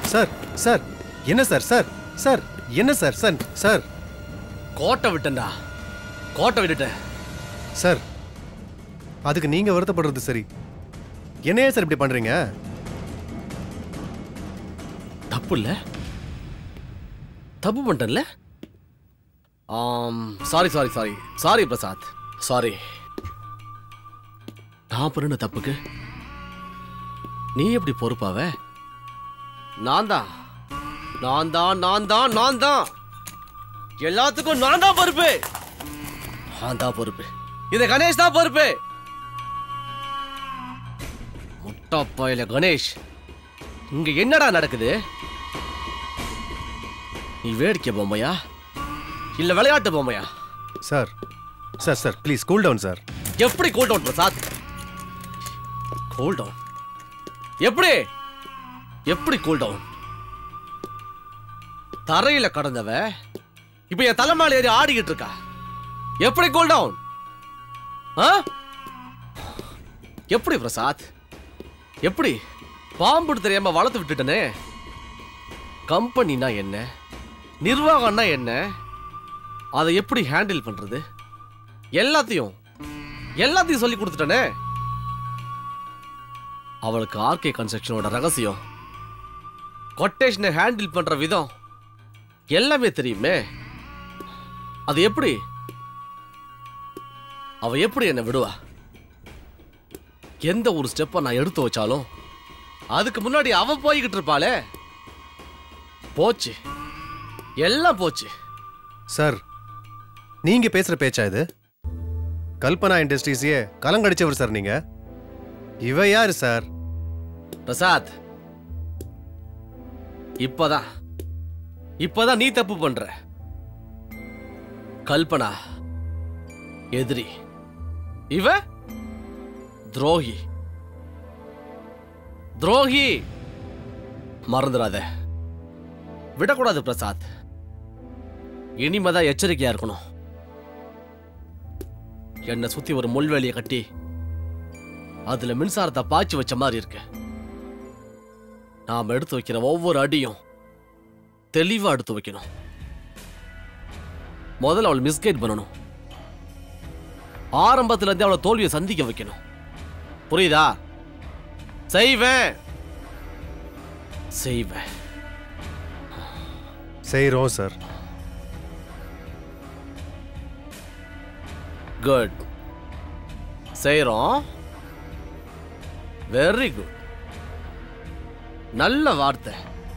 Sir sir என்ன sir sir sir என்ன sir sir sir கோட்டை விட்டேன்டா கோட்டை விட்டுட்டேன் சார் அதுக்கு நீங்க வருத்தப்படுறது சரி என்னையே சார் இப்படி பண்றீங்க தப்பு இல்ல தப்பு பண்ணிட்டேன்ல ஆம் sorry sorry sorry sorry Prasad sorry நான் பண்ண தப்புக்கு நீ எப்படி பொறுப்பாவ நான் தான் நான் தான் நான் தான் நான் தான் எல்லாத்துக்கும் நான் தான் பொறுப்பு நான் தான் பொறுப்பு இது கணேஷ் தான் பொறுப்பு முட்டாப்பாயில கணேஷ் இங்க என்னடா நடக்குது நீ வேடிக்கை பொம்மையா இல்ல விளையாட்டு பொம்மையா sir sir sir please cool down sir எப்படி cool down Prasad cool down எப்படி எப்படி கூல் டவுன் தரையில கடந்தவ இப்ப என் தலைமால ஏறி ஆடிக்கிட்டு இருக்கா எப்படி கூல் டவுன் எப்படி பிரசாத் எப்படி பாம்பு தெரியாம வளர்த்து விட்டுட்டனே கம்பெனினா என்ன நிர்வாகம்னா என்ன அதை எப்படி ஹேண்டில் பண்றது எல்லாத்தையும் எல்லாத்தையும் சொல்லி கொடுத்துட்டனே அவளுக்கு ஆர்கே கன்ஸ்ட்ரக்ஷனோட ரகசியம் கொட்டேஷனை ஹேண்டில் பண்ற விதம் எல்லாமே தெரியுமே அது எப்படி அவ எப்படி என்னை விடுவா எந்த ஒரு ஸ்டெப்பை நான் எடுத்து வச்சாலும் அதுக்கு முன்னாடி அவ போய்கிட்டு இருப்பாளே போச்சு எல்லாம் போச்சு சார் நீங்க பேசுற பேச்சா இது கல்பனா இண்டஸ்ட்ரீஸையே கலங்கடிச்சவர் சார் நீங்க இவ யாரு சார் பிரசாத் இப்பதான் இப்பதான் நீ தப்பு பண்ற கல்பனா எதிரி இவ துரோகி துரோகி மறந்துடாத விடக்கூடாது பிரசாத் இனிமேதான் எச்சரிக்கையா இருக்கணும் என்னை சுத்தி ஒரு முள்வேலியை கட்டி அதுல மின்சாரத்தை பாய்ச்சி வச்ச மாதிரி இருக்கு நாம எடுத்து வைக்கிற ஒவ்வொரு அடியும் தெளிவா எடுத்து வைக்கணும் முதல்ல அவள் மிஸ்கைட் பண்ணணும் ஆரம்பத்துல இருந்தே அவளை தோல்வியை சந்திக்க வைக்கணும் புரியுதா செய்வேன் செய்வேன் செய்றோம் சார் குட் செய்றோம் வெரி குட் நல்ல வார்த்தை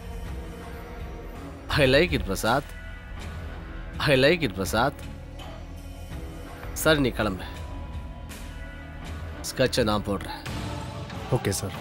I like it Prasad I like it Prasad சரி நீ கிளம்பு ஸ்கெட்சை நான் போடுறேன் okay sir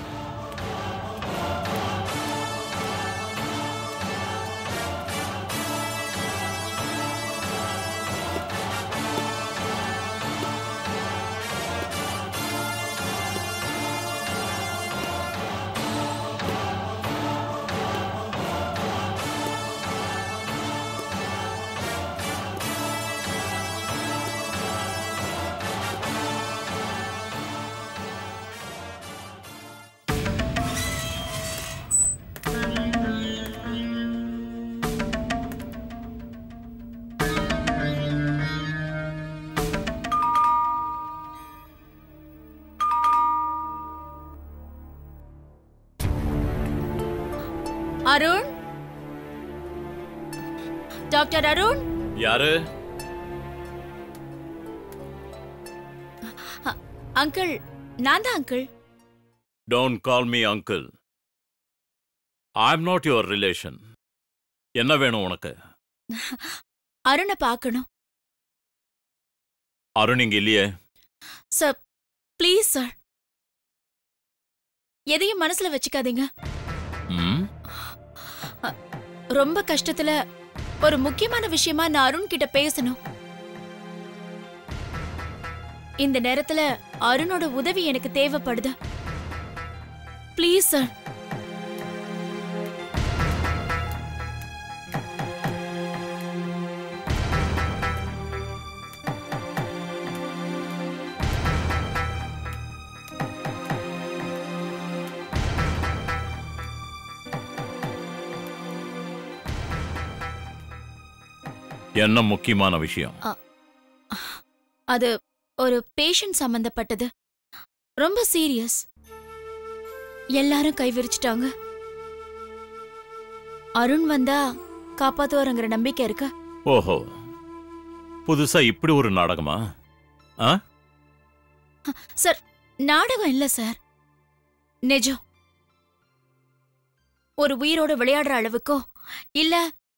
Arun doctor Arun யாரு அங்கிள் நான் தான் uncle don't call me uncle I am not your relation என்ன வேணும் உனக்கு அருணை பார்க்கணும் அருண் இங்க இல்லையே சார் ப்ளீஸ் சார் எதையும் மனசுல வச்சுக்காதீங்க ம் ரொம்ப கஷ்டத்துல ஒரு முக்கியமான விஷயமா நான் அருண் கிட்ட பேசணும் இந்த நேரத்துல அருணோட உதவி எனக்கு தேவைப்படுது ப்ளீஸ் சார் என்ன முக்கியமான விஷயம் அது ஒரு பேஷண்ட் சம்பந்தப்பட்டது ரொம்ப சீரியஸ் எல்லாரும் கை விரிச்சிட்டாங்க அருண் வந்தா காப்பாத்துவாருங்கிற நம்பிக்கை இருக்கு ஓஹோ புதுசா இப்படி ஒரு நாடகமா ஆ சார் நாடகம் இல்ல சார் நிஜம் ஒரு உயிரோட விளையாடுற அளவுக்கோ இல்ல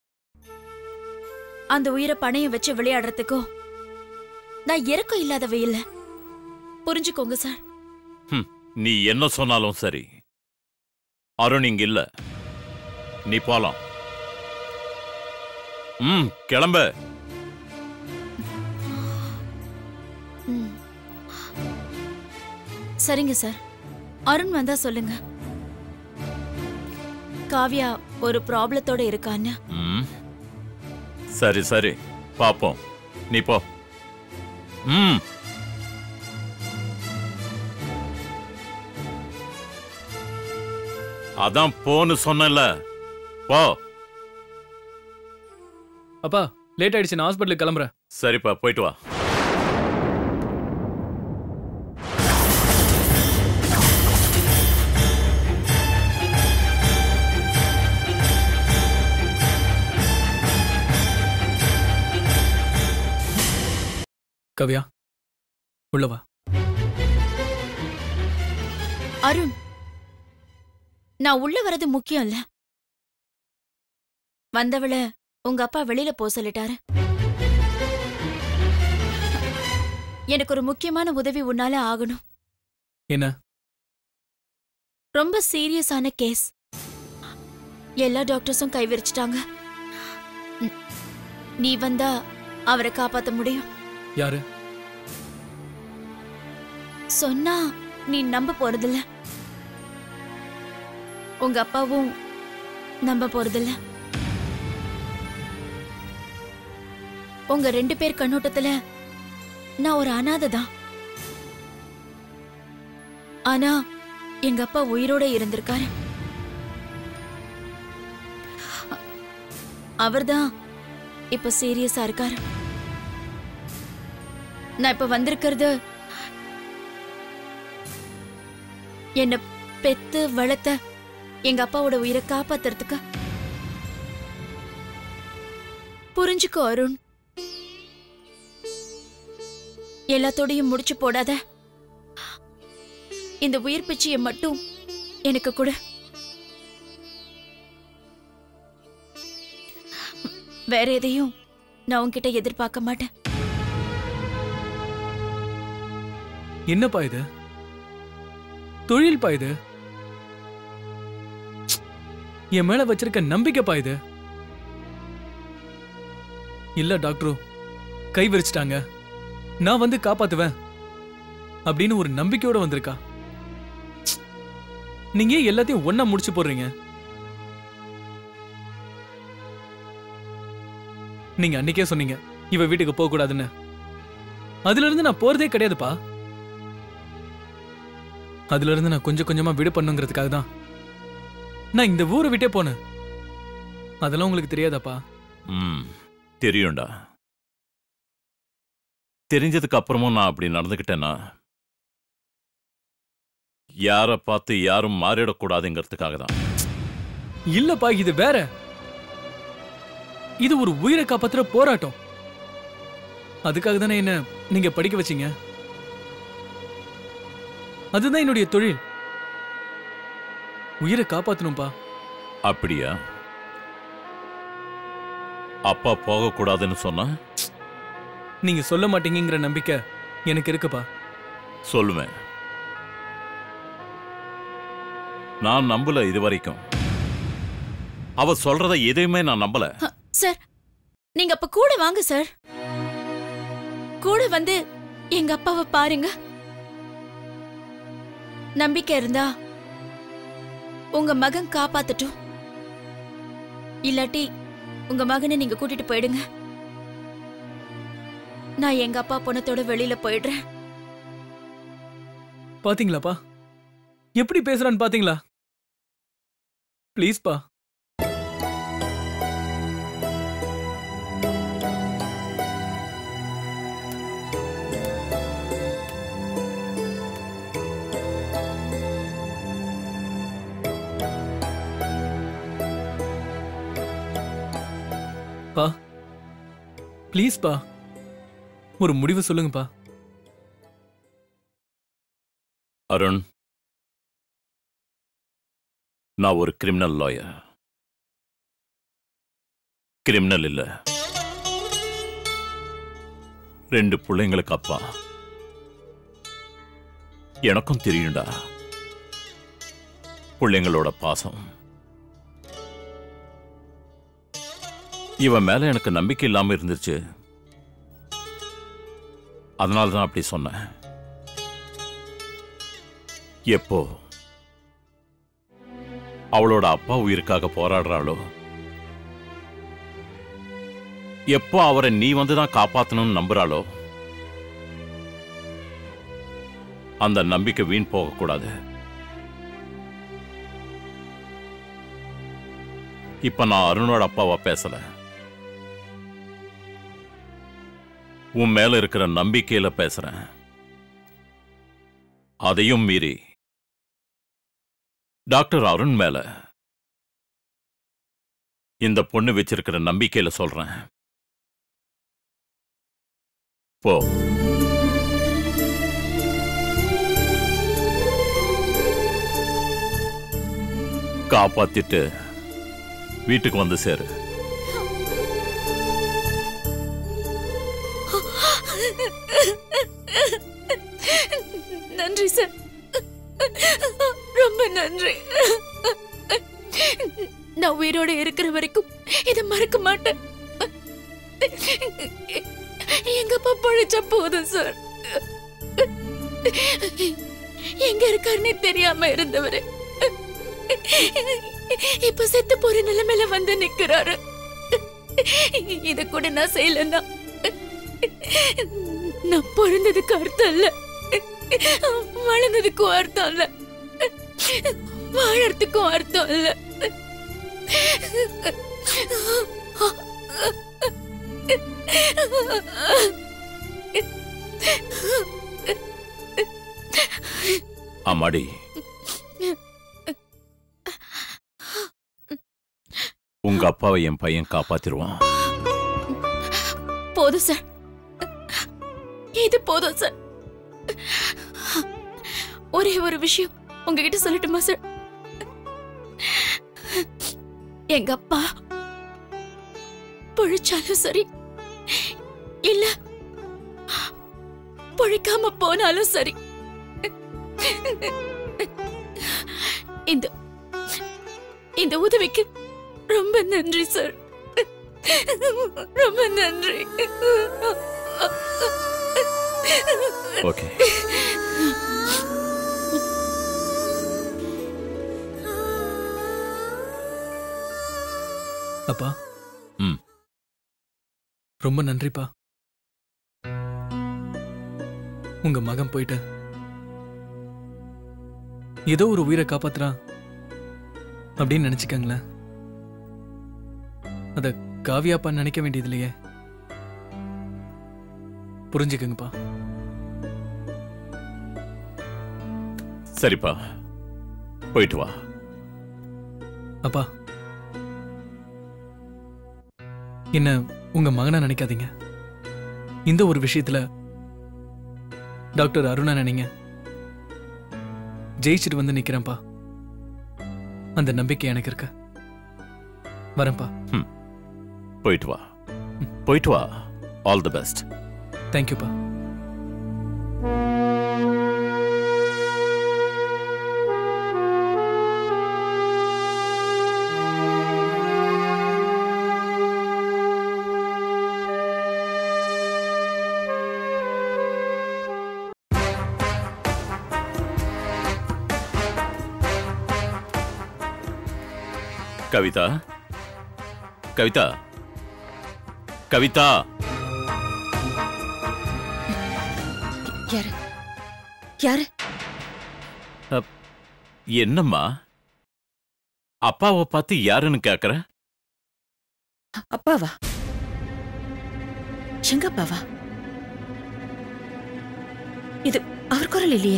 அந்த உயிரை பணையம் வச்சு விளையாடுறதுக்கோ நான் இறக்கம் இல்லாதவ இல்ல புரிஞ்சுக்கோங்க சார் ஹம், நீ என்ன சொன்னாலும் சரி அருண் இங்க இல்ல நீ போலாம் ம் கிளம்ப ம். சரிங்க சார் அருண் வந்தா சொல்லுங்க காவ்யா ஒரு ப்ராப்ளத்தோட இருக்கான்னு ம் சரி சரி பாப்போம் நீ போ ம் அதான் போன்னு சொன்னல போ அப்பா லேட் ஆயிடுச்சு நான் ஹாஸ்பிட்டலுக்கு கிளம்புறேன் சரிப்பா போயிட்டு வா கவ்யா உள்ள வா அருண் நான் உள்ள வர்றது முக்கியம் இல்ல வந்தவள உங்க அப்பா வெளியில போ சொல்லிட்டாரு எனக்கு ஒரு முக்கியமான உதவி உன்னால ஆகணும் என்ன ரொம்ப சீரியஸான கேஸ் எல்லா டாக்டர்ஸும் கை விரிச்சிட்டாங்க ம், நீ வந்தா அவரை காப்பாத்த முடியும் யாரு சொன்னா நீ நம்ப போறதில்ல உங்க அப்பாவும் நம்ப போறதில்ல உங்க ரெண்டு பேர் கண்ணோட்டத்துல நான் ஒரு அனாதை தான் ஆனா எங்க அப்பா உயிரோட இருந்திருக்காரு அ- அவர்தான் இப்ப சீரியஸா இருக்காரு நான் இப்ப வந்திருக்கிறது என்ன பெத்து வளர்த்த எங்க அப்பாவோட உயிரை காப்பாத்துறதுக்கு புரிஞ்சுக்கோ அருண் எல்லாத்தோடையும் முடிச்சு போடாத இந்த உயிர் பிச்சையை மட்டும் எனக்கு கொடு வேற எதையும் நான் உன்கிட்ட எதிர்பார்க்க மாட்டேன் என்னப்பா இது தொழில்பா இது என் மேல வச்சிருக்க நம்பிக்கைப்பா இது இல்ல டாக்டரும் கை விரிச்சிட்டாங்க நான் வந்து காப்பாத்துவேன் அப்படின்னு ஒரு நம்பிக்கையோட வந்திருக்கா நீங்க ஏன் எல்லாத்தையும் ஒண்ணா முடிச்சு போடுறீங்க நீங்க அன்னைக்கே சொன்னீங்க இவ வீட்டுக்கு போக கூடாதுன்னு அதுல இருந்து நான் போறதே கிடையாதுப்பா அதுல இருந்து நான் கொஞ்சம் கொஞ்சமா விடு பண்ணுங்கிறதுக்காக தான் நான் இந்த ஊரை விட்டே போனேன் அதெல்லாம் உங்களுக்கு தெரியாதாப்பா ம் தெரியும்டா தெரிஞ்சதுக்கு அப்புறமும் நான் அப்படி நடந்துக்கிட்டேன்னா யாரை பார்த்து யாரும் மாறிடக்கூடாதுங்கிறதுக்காக தான் இல்லப்பா இது வேற இது ஒரு உயிரை காப்பாத்துற போராட்டம் அதுக்காக தானே என்ன நீங்க படிக்க வச்சீங்க அதுதான் என்னுடைய தொழில் உயிரை காப்பாத்தணும்பா அப்படியா அப்பா போகக்கூடாதுன்னு சொன்னா நீங்க சொல்ல மாட்டீங்கங்கிற நம்பிக்கை எனக்கு இருக்குப்பா சொல்லுவேன் நான் நம்பல இது வரைக்கும் அவ சொல்றத எதையுமே நான் நம்பல அ, சார் நீங்க அப்ப கூட வாங்க சார் கூட வந்து எங்க அப்பாவை பாருங்க நம்பிக்கை இருந்தா உங்க மகன் காப்பாத்தட்டும் இல்லாட்டி உங்க மகனை நீங்க கூட்டிட்டு போயிடுங்க நான் எங்க அப்பா பொண்ணத்தோட வெளியில போயிடுறேன் பாத்தீங்களாப்பா எப்படி பேசுறான்னு பாத்தீங்களா ப்ளீஸ்ப்பா பா ப்ளீஸ் பா ஒரு முடிவு சொல்லுங்கப்பா அருண் நான் ஒரு கிரிமினல் லாயர் கிரிமினல் இல்ல ரெண்டு பிள்ளைங்களுக்கு அப்பா எனக்கும் தெரியும்டா பிள்ளைங்களோட பாசம் இவன் மேல எனக்கு நம்பிக்கை இல்லாம இருந்துச்சு அதனால தான் அப்படி சொன்னேன் எப்போ அவளோட அப்பா உயிருக்காக போராடுறாளோ எப்போ அவரை நீ வந்து தான் காப்பாத்தணும்னு நம்புறாளோ அந்த நம்பிக்கை வீண் போகக்கூடாது இப்ப நான் அருணோட அப்பாவா பேசல உன் மேல இருக்கிற நம்பிக்கையில பேசுறேன் அதையும் மீறி டாக்டர் அருண் மேல இந்த பொண்ணு வச்சிருக்கிற நம்பிக்கையில சொல்றேன் போ காப்பாத்திட்டு வீட்டுக்கு வந்து சேரு நன்றி சார் ரொம்ப நன்றி நான் உயிரோட இருக்கிற வரைக்கும் இதை மறக்க மாட்டேன் எங்க அப்பா பழிச்சா போதும் சார் எங்க இருக்காருன்னே தெரியாம இருந்தவரு இப்ப செத்து போற நிலைமையில வந்து நிக்கிறாரு இத கூட நான் செய்யலன்னா நான் பிறந்ததுக்கு அர்த்தம் இல்ல வளர்ந்ததுக்கும் அர்த்தம் இல்ல வாழறதுக்கும் அர்த்தம் இல்ல அம்மாடி உங்க அப்பாவை என் பையன் காப்பாத்திருவான் போதும் சார் இது போதும் சார் ஒரே ஒரு விஷயம் உங்ககிட்ட சொல்லட்டுமா சார் எங்க அப்பா பொழிச்சாலும் சரி இல்ல பொழிக்காம போனாலும் சரி இந்த இந்த உதவிக்கு ரொம்ப நன்றி சார் ரொம்ப நன்றி ஓகே அப்பா ம். ரொம்ப நன்றிப்பா உங்க மகன் போயிட்டு ஏதோ ஒரு உயிரை காப்பாத்துறான் அப்படின்னு நினைச்சுக்கங்களேன் அத காவியாப்பா நினைக்க வேண்டியது இல்லையே புரிஞ்சுக்கங்கப்பா சரிப்பா போயிட்டு வா அப்பா என்ன உங்க மகனா நினைக்காதீங்க இந்த ஒரு விஷயத்துல டாக்டர் அருணா நினைங்க ஜெயிச்சுட்டு வந்து நிக்கிறேன்ப்பா அந்த நம்பிக்கை எனக்கு இருக்கு வரேன்ப்பா போயிட்டு வா போயிட்டு வா ஆல் தி பெஸ்ட் தேங்க்யூப்பா கவிதா கவிதா கவிதா யாரு யாரு என்னம்மா அப்பாவை பார்த்து யாருன்னு கேக்குற அப்பாவா எங்க அப்பாவா இது அவர் குரல் இல்லையே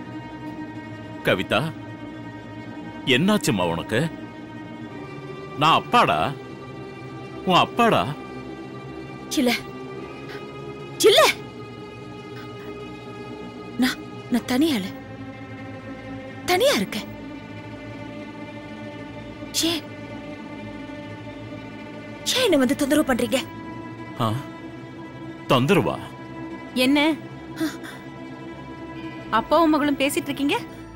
கவிதா என்னாச்சும்மா உனக்கு நான் அப்பாடா உன் அப்பாடா இல்ல இல்ல நான் நான் தனியால தனியா இருக்கேன் ஏன் ஏன் என்ன வந்து தொந்தரவு பண்றீங்க ஆ? தொந்தரவா என்ன அப்பாவும் மகளும் பேசிட்டு இருக்கீங்க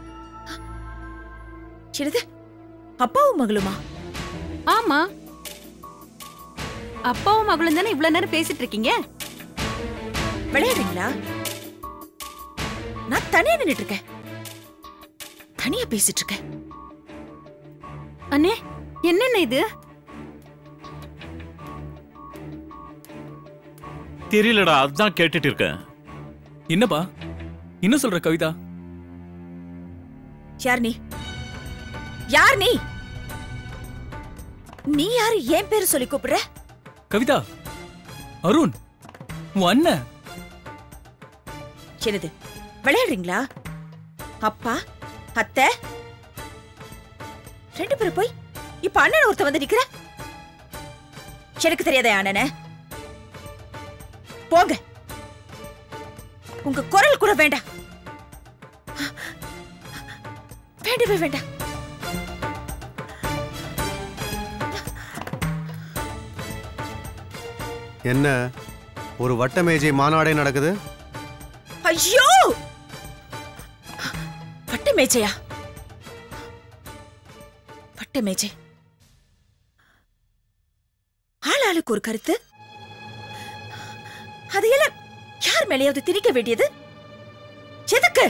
சிறிது அப்பாவும் மகளுமா ஆமா அப்பாவும் மகளும் தானே இவ்வளவு நேரம் பேசிட்டு இருக்கீங்க விளையாடுறீங்களா நான் தனியா நின்னுட்டு இருக்கேன் தனியா பேசிட்டு இருக்கேன் அண்ணே என்னென்ன இது தெரியலடா அதுதான் கேட்டுட்டு இருக்கேன் என்னப்பா என்ன சொல்ற கவிதா யார் நீ யார் நீ நீ யாரு ஏன் பேரு சொல்லி கூப்பிடுற கவிதா அருண் உன் அண்ணன் என்னது விளையாடுறீங்களா அப்பா அத்தை ரெண்டு பேரும் போய் இப்ப அண்ணன் ஒருத்த வந்து நிக்கிற எனக்கு தெரியாத அண்ணன போங்க உங்க குரல் கூட வேண்டாம் வேண்டவே வேண்டாம் என்ன ஒரு வட்ட மேஜை மாநாடே நடக்குது ஐயோ பட்ட மேஜையா பட்ட மேஜை ஆளாளுக்கு ஒரு கருத்து அதையெல்லாம் யார் மேலேயாவது திணிக்க வேண்டியது எதுக்கு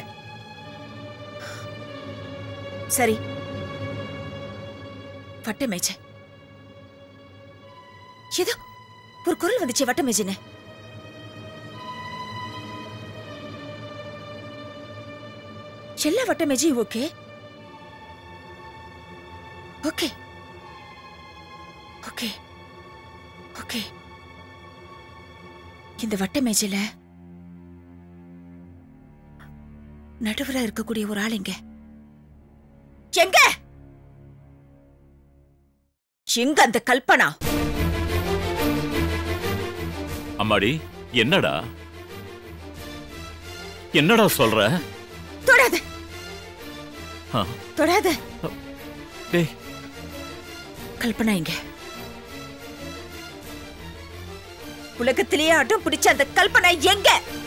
சரி வட்ட மேஜை ஏதோ ஒரு குரல் வந்துச்சு வட்ட மேஜைன்னு எல்லா வட்ட மேஜையும் ஓகே ஓகே ஓகே ஓகே இந்த வட்ட மேஜையில நடுவரா இருக்கக்கூடிய ஒரு ஆள் எங்க எங்க எங்க அந்த கல்பனா அம்மாடி என்னடா என்னடா சொல்ற தொடாத ஆ, தொடாத டேய் கல்பனா எங்க உலகத்திலேயே அடம் பிடிச்ச அந்த கல்பனா எங்க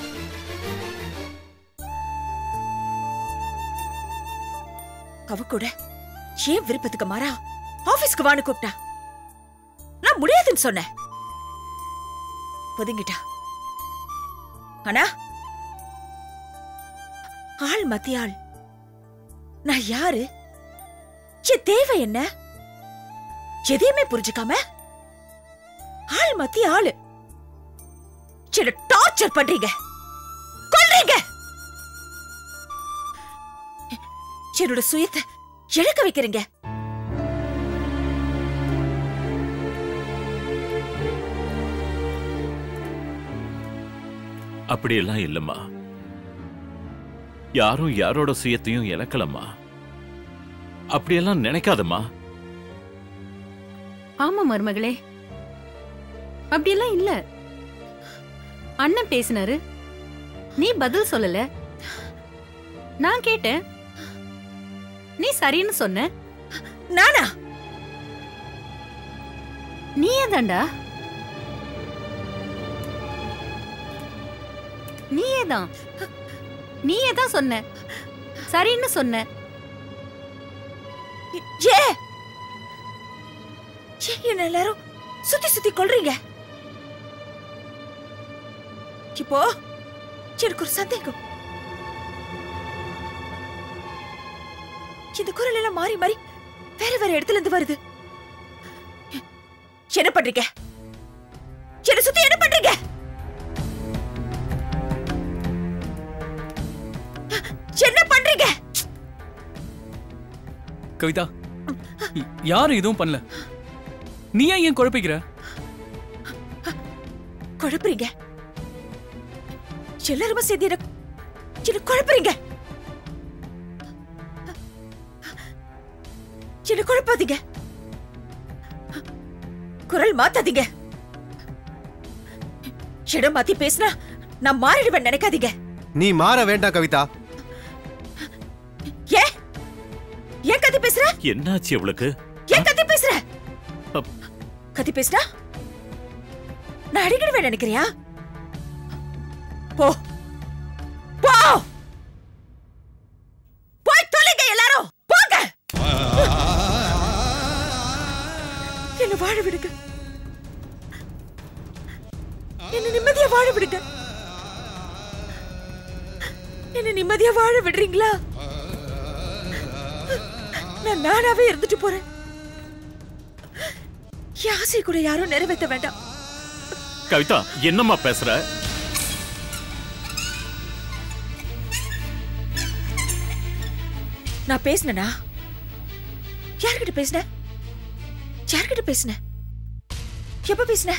அவ கூட ஏன் விருப்பத்துக்கு மாறா ஆபீஸ்க்கு வான்னு கூப்பிட்டா நான் முடியாதுன்னு சொன்னேன் ஒதுங்கிட்டா ஆனா ஆள் மத்திய ஆள் நான் யாரு என் தேவை என்ன எதையுமே புரிஞ்சுக்காம ஆள் மத்திய ஆளு என்ன டார்ச்சர் பண்றீங்க கொல்றீங்க என்னோட சுயத்தை இழக்க வைக்கிறீங்க அப்படியெல்லாம் இல்லம்மா யாரும் யாரோட சுயத்தையும் இழக்கலம்மா அப்படியெல்லாம் நினைக்காதம்மா ஆமா மருமகளே அப்படியெல்லாம் இல்ல அண்ணன் பேசினாரு நீ பதில் சொல்லல நான் கேட்டேன் நீ சரின்னு சொன்ன நானா நீயே தான்டா நீயே தான் நீயே தான் சொன்ன சரின்னு சொன்ன ஏ ஏன் என்ன எல்லாரும் சுத்தி சுத்தி கொல்றீங்க இப்போ எனக்கு ஒரு சந்தேகம் இந்த குரல் எல்லாம் மாறி மாறி வேற வேற இடத்துல இருந்து வருது என்ன பண்றீங்க என்ன சுத்தி என்ன பண்றீங்க என்ன பண்றீங்க கவிதா ய்- யாரும் எதுவும் பண்ணல நீ ஏன் ஏன் குழப்பிக்கிற குழப்புறீங்க எல்லாருமே சேர்ந்து என்ன என்ன குழப்புறீங்க என்ன குழப்பாதீங்க குரல் மாத்தாதீங்க இடம் மாத்தி பேசினா நான் மாறிடுவேன் நினைக்காதீங்க நீ மாற வேண்டாம் கவிதா ஏன் ஏன் கத்தி பேசுற என்னாச்சு இவளுக்கு ஏன் கத்தி பேசுற அப். கத்தி பேசுனா நான் அடிக்கிடுவேன் நினைக்கிறியா போ போ போய் தொலைங்க எல்லாரும் போங்க என்ன வாழ விடுங்க என்ன நிம்மதியா வாழ விடுங்க என்ன நிம்மதியா வாழ விடுறீங்களா நான் நானாவே இருந்துட்டு போறேன் என் ஆசை கூட யாரும் நிறைவேற்ற வேண்டாம் கவிதா என்னம்மா பேசுற நான் பேசினனா யார்கிட்ட பேசினேன் யார்கிட்ட பேசினேன் எப்ப பேசினேன்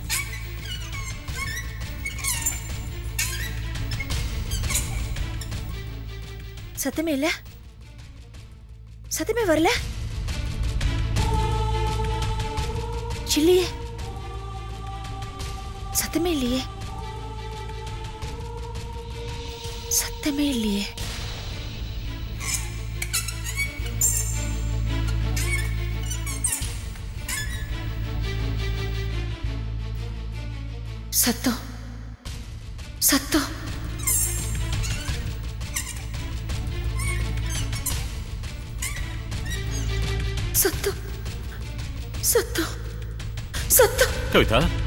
சத்தமே இல்ல சத்தமே வரல இல்லையே சத்தமே இல்லையே சத்தமே இல்லையே சத்தம் சத்தம் சத்தம் சத்தம் சத்தம் கவிதா